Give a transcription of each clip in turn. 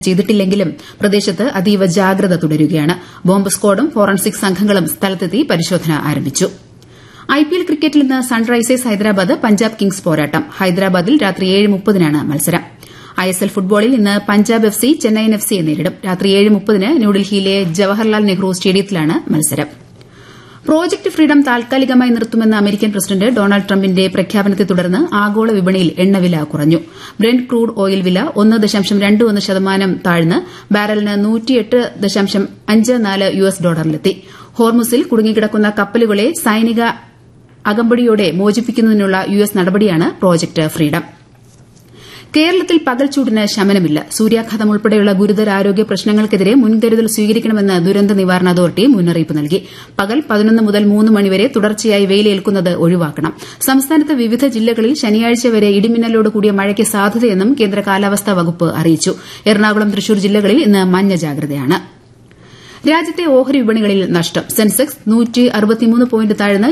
ചെയ്തിട്ടില്ലെങ്കിലും പ്രദേശത്ത് അതീവ ജാഗ്രത തുടരുകയാണ് ബോംബ് സ്ക്വാഡും ഫോറൻസിക് സംഘങ്ങളും സ്ഥലത്തെത്തി പരിശോധന ആരംഭിച്ചു ഐപിഎൽ ക്രിക്കറ്റിൽ ഇന്ന് സൺറൈസേഴ്സ് ഹൈദരാബാദ് പഞ്ചാബ് കിങ്സ് പോരാട്ടം ഹൈദരാബാദിൽ രാത്രി ഏഴ് മുപ്പതിനാണ് മത്സരം ഐഎസ്എൽ ഫുട്ബോളിൽ ഇന്ന് Punjab F C Chennaiyin F സിയെ നേരിടും രാത്രി ഏഴ് മുപ്പതിന് ന്യൂഡൽഹിയിലെ ജവഹർലാൽ നെഹ്റു സ്റ്റേഡിയത്തിലാണ് മത്സരം പ്രോജക്ട് ഫ്രീഡം താൽക്കാലികമായി നിർത്തുമെന്ന അമേരിക്കൻ പ്രസിഡന്റ് ഡൊണാൾഡ് ട്രംപിന്റെ പ്രഖ്യാപനത്തെ തുടർന്ന് ആഗോള വിപണിയിൽ എണ്ണവില കുറഞ്ഞു ബ്രെന്റ് ക്രൂഡ് ഓയിൽ വില ഒന്ന് ദശാംശം രണ്ട് ഒന്ന് ശതമാനം താഴ്ന്ന് ബാരലിന് നൂറ്റിയെട്ട് ദശാംശം അഞ്ച് നാല് യു എസ് ഡോളറിലെത്തി ഹോർമുസിൽ കുടുങ്ങിക്കിടക്കുന്ന കപ്പലുകളെ സൈനിക അകമ്പടിയോടെ മോചിപ്പിക്കുന്നതിനുള്ള യു എസ് നടപടിയാണ് പ്രോജക്ട് ഫ്രീഡം കേരളത്തിൽ പകൽച്ചൂടിന് ശമനമില്ല സൂര്യാഘാതം ഉൾപ്പെടെയുള്ള ഗുരുതര ആരോഗ്യ പ്രശ്നങ്ങൾക്കെതിരെ മുൻകരുതൽ സ്വീകരിക്കണമെന്ന് ദുരന്ത നിവാരണ അതോറിറ്റി മുന്നറിയിപ്പ് നൽകി പകൽ പതിനൊന്ന് മുതൽ മൂന്ന് മണിവരെ തുടർച്ചയായി വെയിലേൽക്കുന്നത് ഒഴിവാക്കണം സംസ്ഥാനത്ത് വിവിധ ജില്ലകളിൽ ശനിയാഴ്ച വരെ ഇടിമിന്നലോട് കൂടിയ മഴയ്ക്ക് സാധ്യതയെന്നും കേന്ദ്ര കാലാവസ്ഥാ വകുപ്പ് അറിയിച്ചു എറണാകുളം തൃശൂർ ജില്ലകളിൽ ഇന്ന് മഞ്ഞ ജാഗ്രതയാണ് രാജ്യത്തെ ഓഹരി വിപണികളിൽ നഷ്ടം സെൻസെക്സ് പോയിന്റ് താഴ്ന്ന്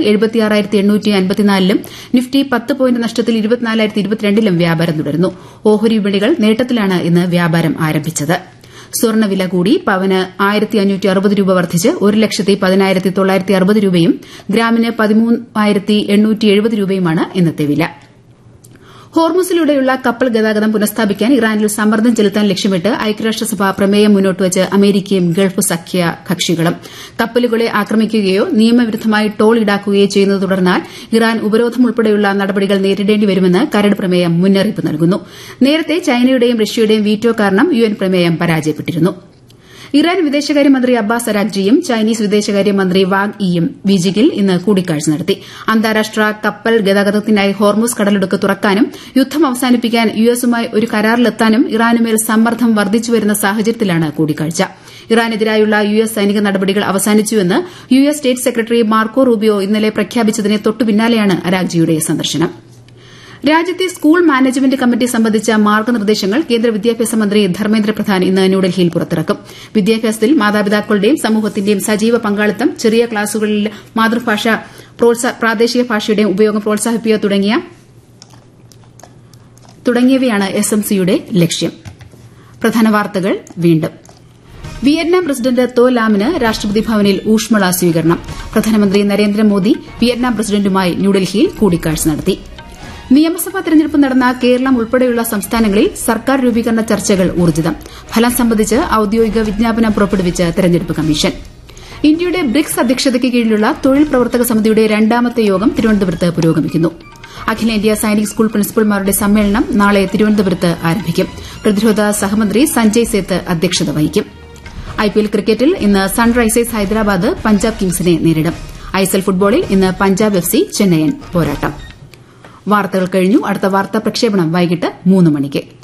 ലും നിഫ്റ്റി പത്ത് പോയിന്റ് നഷ്ടത്തിൽ ലും വ്യാപാരം തുടരുന്നു ഓഹരി വിപണികൾ നേട്ടത്തിലാണ് ഇന്ന് വ്യാപാരം ആരംഭിച്ചത് സ്വർണ്ണവില കൂടി പവന് രൂപ വർദ്ധിച്ച് ഒരു ലക്ഷത്തി പതിനായിരത്തി തൊള്ളായിരത്തി അറുപത് രൂപയും ഗ്രാമിന് പതിമൂവായിരത്തി എണ്ണൂറ്റി എഴുപത് രൂപയുമാണ് ഇന്നത്തെ വില ഹോർമുസിലൂടെയുള്ള കപ്പൽ ഗതാഗതം പുനഃസ്ഥാപിക്കാൻ ഇറാനിൽ സമ്മർദ്ദം ചെലുത്താൻ ലക്ഷ്യമിട്ട് ഐക്യരാഷ്ട്രസഭ പ്രമേയം മുന്നോട്ടുവച്ച് അമേരിക്കയും ഗൾഫ് സഖ്യ കക്ഷികളും കപ്പലുകളെ ആക്രമിക്കുകയോ നിയമവിരുദ്ധമായി ടോൾ ഈടാക്കുകയോ ചെയ്യുന്നത് തുടർന്നാൽ ഇറാൻ ഉപരോധം ഉൾപ്പെടെയുള്ള നടപടികൾ നേരിടേണ്ടി വരുമെന്ന് കരട് പ്രമേയം മുന്നറിയിപ്പ് നൽകുന്നു നേരത്തെ ചൈനയുടെയും റഷ്യയുടെയും വീറ്റോ കാരണം യുഎൻ പ്രമേയം പരാജയപ്പെട്ടിരുന്നു ഇറാൻ വിദേശകാര്യമന്ത്രി അബ്ബാസ് അരാഗ്ജിയും ചൈനീസ് വിദേശകാര്യമന്ത്രി വാങ് ഇയും ബീജിംഗിൽ ഇന്ന് കൂടിക്കാഴ്ച നടത്തി അന്താരാഷ്ട്ര കപ്പൽ ഗതാഗതത്തിനായി ഹോർമുസ് കടലിടുക്ക് തുറക്കാനും യുദ്ധം അവസാനിപ്പിക്കാൻ യുഎസുമായി ഒരു കരാറിലെത്താനും ഇറാനുമേൽ സമ്മർദ്ദം വർദ്ധിച്ചുവരുന്ന സാഹചര്യത്തിലാണ് കൂടിക്കാഴ്ച ഇറാനെതിരായുള്ള യുഎസ് സൈനിക നടപടികൾ അവസാനിച്ചുവെന്ന് US state secretary Marco Rubio ഇന്നലെ പ്രഖ്യാപിച്ചതിന് തൊട്ടുപിന്നാലെയാണ് അരാഗ്ജിയുടെ സന്ദർശനം രാജ്യത്തെ സ്കൂൾ മാനേജ്മെന്റ് കമ്മിറ്റി സംബന്ധിച്ച മാർഗ്ഗനിർദ്ദേശങ്ങൾ കേന്ദ്ര വിദ്യാഭ്യാസ മന്ത്രി ധർമ്മേന്ദ്ര പ്രധാൻ ഇന്ന് ന്യൂഡൽഹിയിൽ പുറത്തിറക്കും വിദ്യാഭ്യാസത്തിൽ മാതാപിതാക്കളുടെയും സമൂഹത്തിന്റെയും സജീവ പങ്കാളിത്തം ചെറിയ ക്ലാസുകളിൽ മാതൃഭാഷ പ്രാദേശിക ഭാഷയുടെയും ഉപയോഗം പ്രോത്സാഹിപ്പിക്കുക തുടങ്ങിയവയാണ് എസ് എം സിയുടെ ലക്ഷ്യം പ്രധാന വാർത്തകൾ വീണ്ടും വിയറ്റ്നാം പ്രസിഡന്റ് തോ ലാമിന് രാഷ്ട്രപതി ഭവനിൽ ഊഷ്മള സ്വീകരണം പ്രധാനമന്ത്രി നരേന്ദ്രമോദി വിയറ്റ്നാം പ്രസിഡന്റുമായി ന്യൂഡൽഹിയിൽ കൂടിക്കാഴ്ച നടത്തി നിയമസഭാ തെരഞ്ഞെടുപ്പ് നടന്ന കേരളം ഉൾപ്പെടെയുള്ള സംസ്ഥാനങ്ങളിൽ സർക്കാർ രൂപീകരണ ചർച്ചകൾ ഊർജ്ജിതം ഫലം സംബന്ധിച്ച് ഔദ്യോഗിക വിജ്ഞാപനം പുറപ്പെടുവിച്ച് തെരഞ്ഞെടുപ്പ് കമ്മീഷൻ ഇന്ത്യയുടെ ബ്രിക്സ് അധ്യക്ഷതയ്ക്ക് കീഴിലുള്ള തൊഴിൽ പ്രവർത്തക സമിതിയുടെ രണ്ടാമത്തെ യോഗം തിരുവനന്തപുരത്ത് പുരോഗമിക്കുന്നു അഖിലേന്ത്യാ സൈനിക് സ്കൂൾ പ്രിൻസിപ്പൽമാരുടെ സമ്മേളനം നാളെ തിരുവനന്തപുരത്ത് ആരംഭിക്കും പ്രതിരോധ സഹമന്ത്രി സഞ്ജയ് സേത്ത് അധ്യക്ഷത വഹിക്കും ഐപിഎൽ ക്രിക്കറ്റിൽ ഇന്ന് സൺറൈസേഴ്സ് ഹൈദരാബാദ് പഞ്ചാബ് കിങ്സിനെ നേരിടും ഐഎസ്എൽ ഫുട്ബോളിൽ ഇന്ന് പഞ്ചാബ് എഫ് സി ചെന്നൈയൻ പോരാട്ടം വാർത്തകൾ കഴിഞ്ഞു അടുത്ത വാർത്താ പ്രക്ഷേപണം വൈകിട്ട് മൂന്ന് മണിക്ക്